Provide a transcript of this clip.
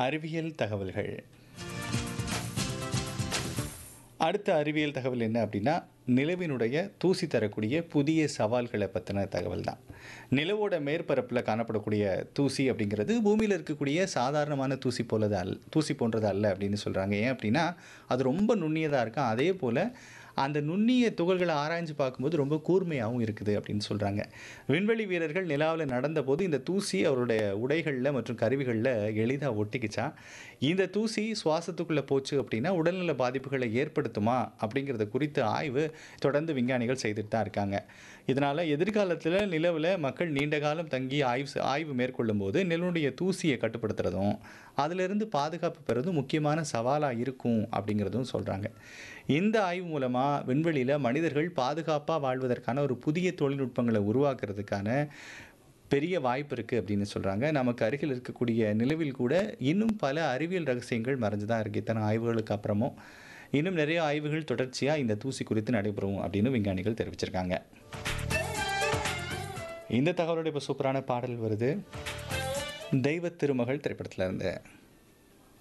அறிவியல் தகவல்கள் அடுத்த அறிவியல் தகவல் என்ன அப்படின்னா நிலவினுடைய தூசி தரக்கூடிய புதிய சவால்களை பற்றின தகவல் தான் நிலவோட மேற்பரப்பில் காணப்படக்கூடிய தூசி அப்படிங்கிறது பூமியில் இருக்கக்கூடிய சாதாரணமான தூசி போலது அல் தூசி போன்றது அல்ல அப்படின்னு சொல்கிறாங்க ஏன் அப்படின்னா அது ரொம்ப நுண்ணியதாக இருக்கும் அதே போல் அந்த நுண்ணிய துகள்களை ஆராய்ஞ்சு பார்க்கும்போது ரொம்ப கூர்மையாகவும் இருக்குது அப்படின்னு சொல்கிறாங்க விண்வெளி வீரர்கள் நிலாவில் நடந்தபோது இந்த தூசி அவருடைய உடைகளில் மற்றும் கருவிகளில் எளிதாக ஒட்டிக்கிச்சான் இந்த தூசி சுவாசத்துக்குள்ளே போச்சு அப்படின்னா உடல்நல பாதிப்புகளை ஏற்படுத்துமா அப்படிங்கிறத குறித்த ஆய்வு தொடர்ந்து விஞ்ஞானிகள் செய்துட்டு தான் இருக்காங்க இதனால் எதிர்காலத்தில் நிலவில் மக்கள் நீண்ட காலம் தங்கி ஆய்வு செ- ஆய்வு மேற்கொள்ளும் போது நிலனுடைய தூசியை கட்டுப்படுத்துறதும் அதிலிருந்து பாதுகாப்பு பெறதும் முக்கியமான சவாலாக இருக்கும் அப்படிங்கிறதும் சொல்கிறாங்க இந்த ஆய்வு மூலமாக விண்வெளியில் மனிதர்கள் பாதுகாப்பாக வாழ்வதற்கான ஒரு புதிய தொழில்நுட்பங்களை உருவாக்குறதுக்கான பெரிய வாய்ப்பு இருக்குது அப்படின்னு சொல்கிறாங்க நமக்கு அருகில் இருக்கக்கூடிய நிலவில் கூட இன்னும் பல அறிவியல் ரகசியங்கள் மறைஞ்சு தான் இருக்குது இத்தனை ஆய்வுகளுக்கு அப்புறமும் இன்னும் நிறைய ஆய்வுகள் தொடர்ச்சியாக இந்த தூசி குறித்து நடைபெறும் அப்படின்னு விஞ்ஞானிகள் தெரிவிச்சிருக்காங்க இந்த தகவலோட இப்போ சூப்பரான பாடல் வருது தெய்வ திருமகள் திரைப்படத்தில் இருந்து